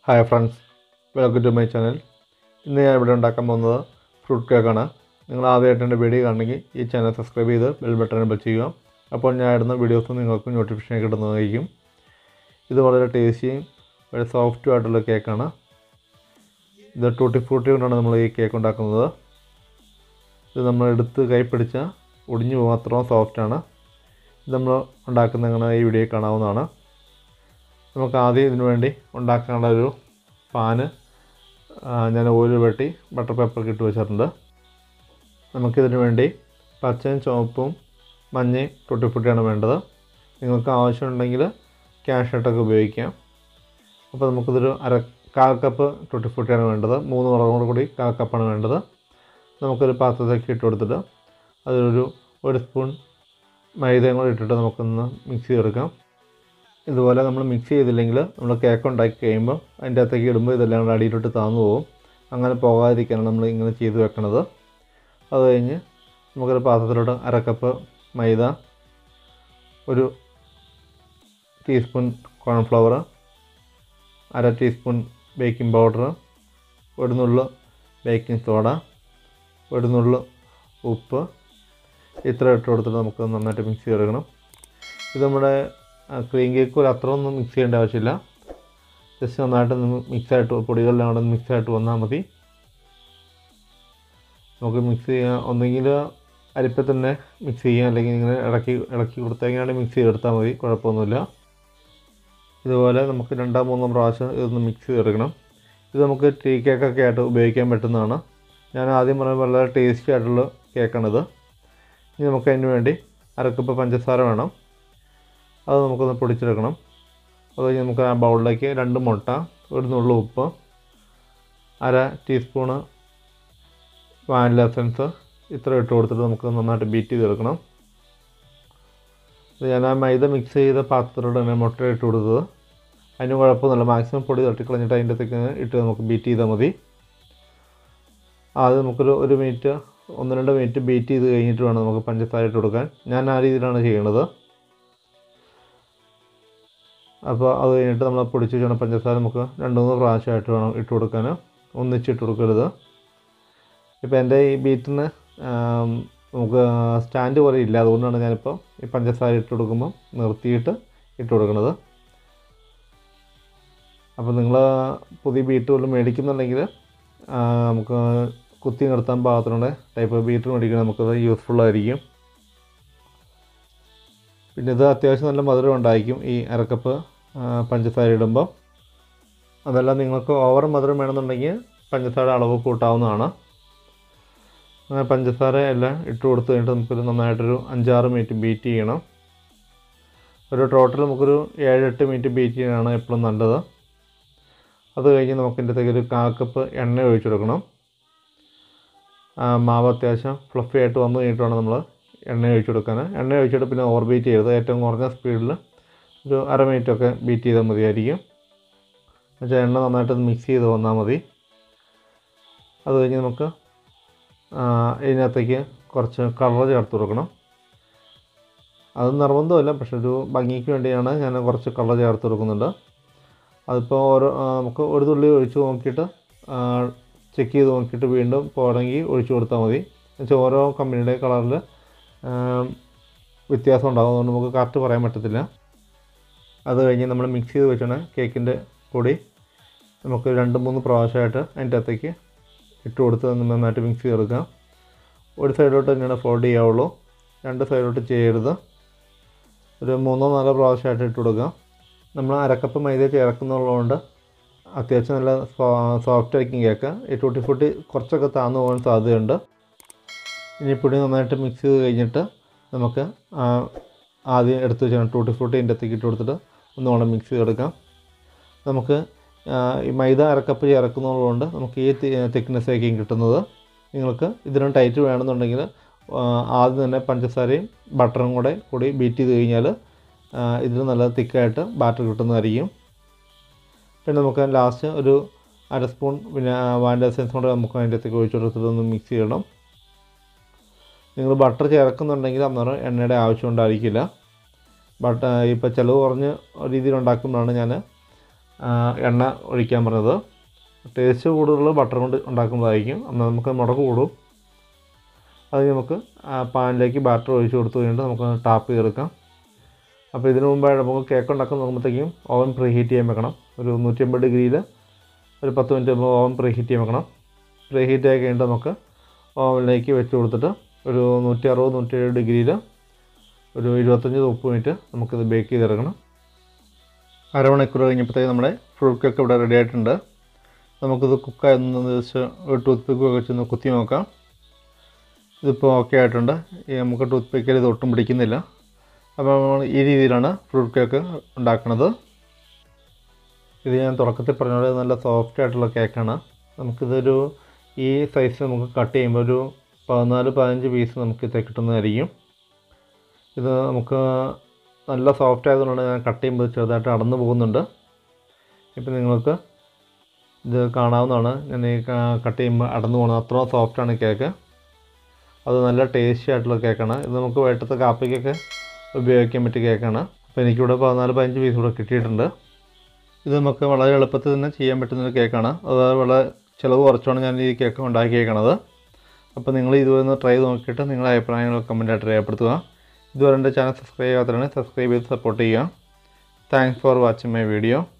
hi friends welcome to my channel ഇന്ന് ഞാൻ ഇവിടെ ഉണ്ടാക്കാൻ പോകുന്നത് ഫ്രൂട്ട് കേക്കാണ് നിങ്ങൾ ആദ്യമായിട്ട് എൻ്റെ വീഡിയോ കാണണമെങ്കിൽ ഈ ചാനൽ സബ്സ്ക്രൈബ് ചെയ്ത് ബെൽ ബട്ടൺ ബെൽ ചെയ്യുക അപ്പോൾ ഞാൻ ഇടുന്ന വീഡിയോസ് നിങ്ങൾക്ക് നോട്ടിഫിക്കേഷൻ കിട്ടുന്നതായിരിക്കും ഇത് വളരെ ടേസ്റ്റിയും വളരെ സോഫ്റ്റും ആയിട്ടുള്ള കേക്കാണ് ഇത് ടൂട്ടി ഫ്രൂട്ടി കൊണ്ടാണ് നമ്മൾ ഈ കേക്ക് ഉണ്ടാക്കുന്നത് ഇത് നമ്മൾ എടുത്ത് കൈ പിടിച്ചാൽ ഒടിഞ്ഞു പോകും അത്രയും സോഫ്റ്റാണ് ഇത് നമ്മൾ ഉണ്ടാക്കുന്ന എങ്ങനെ ഈ വീഡിയോയിൽ കാണാവുന്നതാണ് നമുക്ക് ആദ്യം ഇതിനു വേണ്ടി ഉണ്ടാക്കാനുള്ള ഒരു പാന് ആ, ഞാൻ ഓയിൽ വെട്ടി ബട്ടർ പേപ്പർ ഇട്ട് വെച്ചിട്ടുണ്ട് നമുക്കിതിന് വേണ്ടി പച്ചയും ചുവപ്പും മഞ്ഞയും ടൊട്ടിപ്പൊട്ടിയാണ് വേണ്ടത് നിങ്ങൾക്ക് ആവശ്യമുണ്ടെങ്കിൽ ക്യാഷായിട്ടൊക്കെ ഉപയോഗിക്കാം അപ്പോൾ നമുക്കിതൊരു അര കാൽ കപ്പ് ടൊട്ടിപ്പൊട്ടിയാണ് വേണ്ടത് മൂന്ന് മുളകും കൂടി കാൽ കപ്പാണ് വേണ്ടത് നമുക്കൊരു പാത്രത്തിലേക്ക് ഇട്ട് കൊടുത്തിട്ട് അതിലൊരു ഒരു സ്പൂൺ മൈദയും കൂടി ഇട്ടിട്ട് നമുക്കൊന്ന് മിക്സ് ചെയ്തെടുക്കാം ഇതുപോലെ നമ്മൾ മിക്സ് ചെയ്തില്ലെങ്കിൽ നമ്മൾ കേക്ക് ഉണ്ടാക്കി കഴിയുമ്പോൾ അതിൻ്റെ അകത്തേക്ക് ഇടുമ്പോൾ ഇതെല്ലാം കൂടെ അടിയിലോട്ട് താന്നു പോകും അങ്ങനെ പോകാതിരിക്കാനാണ് നമ്മൾ ഇങ്ങനെ ചെയ്ത് വെക്കണത് അത് കഴിഞ്ഞ് നമുക്കൊരു പാത്രത്തിലോട്ട് അര കപ്പ് മൈദ ഒരു ടീസ്പൂൺ കോൺഫ്ലവർ അര ടീസ്പൂൺ ബേക്കിംഗ് പൗഡർ ഒരു നുള്ളു ബേക്കിംഗ് സോഡ ഒരു നുള്ളു ഉപ്പ് ഇത്ര ഇട്ട് കൊടുത്തിട്ട് നമുക്ക് നന്നായിട്ട് മിക്സ് ചെയ്തെടുക്കണം ഇത് നമ്മുടെ ക്രീം കേക്ക് ഒരു അത്ര ഒന്നും മിക്സ് ചെയ്യേണ്ട ആവശ്യമില്ല ജസ്റ്റ് നന്നായിട്ട് മിക്സ് ആയിട്ട് പൊടികളെല്ലാം കൂടെ മിക്സ് ആയിട്ട് വന്നാൽ മതി നമുക്ക് മിക്സ് ചെയ്യാൻ ഒന്നെങ്കിൽ അരിപ്പ തന്നെ മിക്സ് ചെയ്യാം അല്ലെങ്കിൽ ഇങ്ങനെ ഇളക്കി ഇളക്കി കൊടുത്തെങ്കിലാണ് മിക്സ് ചെയ്തെടുത്താൽ മതി കുഴപ്പമൊന്നുമില്ല ഇതുപോലെ നമുക്ക് രണ്ടാം മൂന്നാം പ്രാവശ്യം ഇതൊന്ന് മിക്സ് ചെയ്തെടുക്കണം ഇത് നമുക്ക് ടീ കേക്കൊക്കെ ആയിട്ട് ഉപയോഗിക്കാൻ പറ്റുന്നതാണ് ഞാൻ ആദ്യം പറഞ്ഞ വളരെ ടേസ്റ്റി ആയിട്ടുള്ള കേക്കാണിത് ഇനി നമുക്ക് അതിന് വേണ്ടി അരക്കപ്പ് പഞ്ചസാര വേണം അത് നമുക്കൊന്ന് പൊടിച്ചെടുക്കണം അത് കഴിഞ്ഞ് നമുക്ക് ആ ബൗളിലേക്ക് രണ്ട് മുട്ട ഒരു നുള്ളു ഉപ്പ് അര ടീസ്പൂണ് വാനില എസൻസ് ഇത്ര ഇട്ട് കൊടുത്തിട്ട് നമുക്ക് നന്നായിട്ട് ബീറ്റ് ചെയ്തെടുക്കണം ഇത് ഞാൻ ആ മൈദ മിക്സ് ചെയ്ത പാത്രത്തിലൂടെ തന്നെ മുട്ട ഇട്ട് കൊടുത്തത് അതിന് കുഴപ്പമൊന്നുമില്ല മാക്സിമം പൊടി തട്ടിക്കളഞ്ഞിട്ട് അതിൻ്റെ അകത്തേക്ക് ഇട്ട് നമുക്ക് ബീറ്റ് ചെയ്താൽ മതി ആദ്യം നമുക്കൊരു ഒരു മിനിറ്റ് ഒന്ന് രണ്ട് മിനിറ്റ് ബീറ്റ് ചെയ്ത് കഴിഞ്ഞിട്ട് വേണം നമുക്ക് പഞ്ചസാര ഇട്ട് കൊടുക്കാൻ ഞാൻ ആ രീതിയിലാണ് ചെയ്യണത് അപ്പോൾ അത് കഴിഞ്ഞിട്ട് നമ്മൾ പൊടിച്ച് വെച്ചാൽ പഞ്ചസാര നമുക്ക് രണ്ട് മൂന്ന് പ്രാവശ്യമായിട്ട് വേണം ഇട്ട് കൊടുക്കാൻ ഒന്നിച്ചിട്ട് കൊടുക്കരുത് ഇപ്പോൾ എൻ്റെ ഈ ബീറ്റിന് നമുക്ക് സ്റ്റാൻഡ് പോലെ ഇല്ല അതുകൊണ്ടാണ് ഞാനിപ്പോൾ ഈ പഞ്ചസാര ഇട്ട് കൊടുക്കുമ്പോൾ നിർത്തിയിട്ട് ഇട്ട് കൊടുക്കുന്നത് അപ്പോൾ നിങ്ങൾ പുതിയ ബീറ്റ് വല്ലതും മേടിക്കുന്നുണ്ടെങ്കിൽ ആ, നമുക്ക് കുത്തി നിർത്താൻ പാകത്തിനുള്ള ടൈപ്പ് ബീറ്റ് മേടിക്കുന്നത് നമുക്കത് യൂസ്ഫുൾ ആയിരിക്കും പിന്നെ ഇത് അത്യാവശ്യം നല്ല മധുരം ഉണ്ടായിരിക്കും ഈ അരക്കപ്പ് ആ, പഞ്ചസാര ഇടുമ്പോൾ അതല്ല നിങ്ങൾക്ക് ഓവർ മധുരം വേണമെന്നുണ്ടെങ്കിൽ പഞ്ചസാര അളവ് കൂട്ടാവുന്നതാണ് അങ്ങനെ പഞ്ചസാര എല്ലാം ഇട്ട് കൊടുത്ത് കഴിഞ്ഞിട്ട് നമുക്കൊരു നന്നായിട്ടൊരു അഞ്ചാറ് മിനിറ്റ് ബീറ്റ് ചെയ്യണം ഒരു ടോട്ടൽ നമുക്കൊരു ഏഴ് എട്ട് മിനിറ്റ് ബീറ്റ് ചെയ്യാനാണ് എപ്പോഴും നല്ലത് അത് കഴിഞ്ഞ് നമുക്ക് ഇതിൻ്റെ അകത്തേക്ക് ഒരു കാൽ കപ്പ് എണ്ണ ഒഴിച്ചു കൊടുക്കണം ആ, മാവ് അത്യാവശ്യം ഫ്ലഫി ആയിട്ട് വന്നു കഴിഞ്ഞിട്ട് വേണം നമ്മൾ എണ്ണ ഒഴിച്ചു കൊടുക്കാൻ എണ്ണ ഒഴിച്ചിട്ട് പിന്നെ ഓവർ ബീറ്റ് ചെയ്യരുത് ഏറ്റവും കുറഞ്ഞ സ്പീഡിൽ ഒരു അര മിനിറ്റൊക്കെ ബീറ്റ് ചെയ്താൽ മതിയായിരിക്കും എന്നുവെച്ചാൽ എണ്ണ നന്നായിട്ട് മിക്സ് ചെയ്ത് വന്നാൽ മതി അത് കഴിഞ്ഞ് നമുക്ക് ആ, ഇതിനകത്തേക്ക് കുറച്ച് കളർ ചേർത്ത് കൊടുക്കണം അത് നിർബന്ധമല്ല പക്ഷെ ഒരു ഭംഗിക്ക് വേണ്ടിയാണ് ഞാൻ കുറച്ച് കളർ ചേർത്ത് കൊടുക്കുന്നുണ്ട് അതിപ്പോൾ ഓരോ ആ, നമുക്ക് ഒരു തുള്ളി ഒഴിച്ച് നോക്കിയിട്ട് ചെക്ക് ചെയ്ത് നോക്കിയിട്ട് വീണ്ടും പോരെങ്കിൽ ഒഴിച്ചു കൊടുത്താൽ മതി എന്നുവെച്ചാൽ ഓരോ കമ്പനിയുടെ കളറിൽ വ്യത്യാസം ഉണ്ടാകും അതുകൊണ്ട് നമുക്ക് കറക്റ്റ് പറയാൻ പറ്റത്തില്ല അത് കഴിഞ്ഞ് നമ്മൾ മിക്സ് ചെയ്ത് വെച്ചാണ് കേക്കിൻ്റെ പൊടി നമുക്ക് രണ്ട് മൂന്ന് പ്രാവശ്യമായിട്ട് അതിൻ്റെ അകത്തേക്ക് ഇട്ട് കൊടുത്ത് നന്നായിട്ട് മിക്സ് ചെയ്തെടുക്കാം ഒരു സൈഡിലോട്ട് തന്നെയാണ് ഫോൾഡ് ചെയ്യാവുള്ളൂ രണ്ട് സൈഡിലോട്ട് ചെയ്യരുത് ഒരു മൂന്നോ നാലോ പ്രാവശ്യമായിട്ട് ഇട്ട് കൊടുക്കാം നമ്മൾ അരക്കപ്പ് മൈദ ചേർക്കുന്നുള്ളതുകൊണ്ട് അത്യാവശ്യം നല്ല സോഫ്റ്റ് ആയിരിക്കും കേക്ക് ഈ ടൂട്ടി ഫുട്ടി കുറച്ചൊക്കെ താന്നു പോകാൻ സാധ്യതയുണ്ട് ഇനി പൊടി നന്നായിട്ട് മിക്സ് ചെയ്ത് കഴിഞ്ഞിട്ട് നമുക്ക് ആ, ആദ്യം എടുത്ത് വെച്ചാൽ ടൂട്ടി ഫ്രൂട്ടി ഇതിൻ്റെ അകത്തേക്ക് ഇട്ട് കൊടുത്തിട്ട് ഒന്നുകൂടെ മിക്സ് ചെയ്തെടുക്കാം നമുക്ക് ആ, ഈ മൈദ അരക്കപ്പ് ചേർക്കുന്നതുകൊണ്ട് നമുക്ക് ഈ തിക്നെസ് ആയിരിക്കും കിട്ടുന്നത് നിങ്ങൾക്ക് ഇതിനും ടൈറ്റ് വേണമെന്നുണ്ടെങ്കിൽ ആ, ആദ്യം തന്നെ പഞ്ചസാരയും ബട്ടറും കൂടെ കൂടി ബീറ്റ് ചെയ്ത് കഴിഞ്ഞാൽ ഇതിന് നല്ല തിക്കായിട്ട് ബാറ്റർ കിട്ടുന്നതായിരിക്കും പിന്നെ നമുക്ക് ലാസ്റ്റ് ഒരു അര സ്പൂൺ പിന്നെ വാനില എസൻസ് കൂടെ നമുക്ക് അതിൻ്റെ അകത്തേക്ക് ഒഴിച്ചു കൊടുത്തിട്ട് ഒന്ന് മിക്സ് ചെയ്യണം നിങ്ങൾ ബട്ടർ ചേർക്കുന്നുണ്ടെങ്കിൽ അന്നേരം എണ്ണയുടെ ആവശ്യം ഉണ്ടായിരിക്കില്ല ബട്ട് ഇപ്പോൾ ചിലവ് കുറഞ്ഞ രീതിയിൽ ഉണ്ടാക്കുമ്പോഴാണ് ഞാൻ ആ, എണ്ണ ഒഴിക്കാൻ പറഞ്ഞത് ടേസ്റ്റ് കൂടുതൽ ബട്ടർ കൊണ്ട് ഉണ്ടാക്കുമ്പോഴായിരിക്കും എന്നാൽ നമുക്ക് മുടക്ക് കൂടും അത് നമുക്ക് ആ പാനിലേക്ക് ബാറ്റർ ഒഴിച്ച് കൊടുത്തു കഴിഞ്ഞിട്ട് നമുക്ക് ടാപ്പ് ചെയ്തെടുക്കാം അപ്പോൾ ഇതിനു മുമ്പായി നമുക്ക് കേക്ക് ഉണ്ടാക്കാൻ നോക്കുമ്പോഴത്തേക്കും ഓവൻ പ്രീ ഹീറ്റ് ചെയ്യാൻ വെക്കണം ഒരു നൂറ്റി അമ്പത് ഡിഗ്രിയിൽ ഒരു പത്ത് മിനിറ്റ് മുമ്പ് ഓവൻ പ്രീ ഹീറ്റ് ചെയ്യാൻ വെക്കണം പ്രീ ഹീറ്റ് ആയി കഴിഞ്ഞിട്ട് നമുക്ക് ഓവനിലേക്ക് വെച്ച് കൊടുത്തിട്ട് ഒരു നൂറ്റി അറുപത് നൂറ്റി ഏഴ് ഡിഗ്രിയിൽ ഒരു ഇരുപത്തഞ്ച് മുപ്പത് മിനിറ്റ് നമുക്കിത് ബേക്ക് ചെയ്തെടുക്കണം അരമണിക്കൂർ കഴിഞ്ഞപ്പോഴത്തേക്ക് നമ്മുടെ ഫ്രൂട്ട് കേക്ക് ഇവിടെ റെഡി ആയിട്ടുണ്ട് നമുക്കിത് കുക്കായെന്ന് വെച്ച് ഒരു ടൂത്ത് പിക്ക് വെച്ച് ഒന്ന് കുത്തി നോക്കാം ഇതിപ്പോൾ ഓക്കെ ആയിട്ടുണ്ട് ഈ നമുക്ക് ടൂത്ത് പിക്കിൽ ഇത് ഒട്ടും പിടിക്കുന്നില്ല അപ്പോൾ നമ്മൾ ഈ രീതിയിലാണ് ഫ്രൂട്ട് കേക്ക് ഉണ്ടാക്കുന്നത് ഇത് ഞാൻ തുടക്കത്തിൽ പറഞ്ഞ പോലെ നല്ല സോഫ്റ്റ് ആയിട്ടുള്ള കേക്കാണ് നമുക്കിതൊരു ഈ സൈസ് നമുക്ക് കട്ട് ചെയ്യുമ്പോൾ ഒരു പതിനാല് പതിനഞ്ച് പീസ് നമുക്ക് ഇത് കിട്ടുന്നതായിരിക്കും ഇത് നമുക്ക് നല്ല സോഫ്റ്റ് ആയതുകൊണ്ടാണ് ഞാൻ കട്ട് ചെയ്യുമ്പോൾ ചെറുതായിട്ട് അടന്നു പോകുന്നുണ്ട് ഇപ്പം നിങ്ങൾക്ക് ഇത് കാണാവുന്നതാണ് ഞാൻ ഈ കട്ട് ചെയ്യുമ്പോൾ അടന്നു പോകുന്നത് അത്രയും സോഫ്റ്റാണ് കേക്ക് അത് നല്ല ടേസ്റ്റി ആയിട്ടുള്ള കേക്കാണ് ഇത് നമുക്ക് വൈകിട്ടത്തെ കാപ്പിക്കൊക്കെ ഉപയോഗിക്കാൻ പറ്റിയ കേക്കാണ് അപ്പോൾ എനിക്കിവിടെ പതിനാല് പതിനഞ്ച് പീസ് കൂടെ കിട്ടിയിട്ടുണ്ട് ഇത് നമുക്ക് വളരെ എളുപ്പത്തിൽ തന്നെ ചെയ്യാൻ പറ്റുന്നൊരു കേക്കാണ് അത് വളരെ ചിലവ് കുറച്ചാണ് ഞാൻ ഈ കേക്ക് ഉണ്ടാക്കിയേക്കണത് അപ്പോൾ നിങ്ങൾ ഇതുവരെ ഒന്ന് ട്രൈ നോക്കിയിട്ട് നിങ്ങളുടെ അഭിപ്രായങ്ങൾ കമൻറ്റായിട്ട് രേഖപ്പെടുത്തുക ഇതുവരെ എൻ്റെ ചാനൽ സബ്സ്ക്രൈബ് ചെയ്യാത്തവരാണെങ്കിൽ സബ്സ്ക്രൈബ് ചെയ്ത് സപ്പോർട്ട് ചെയ്യുക thanks for watching my video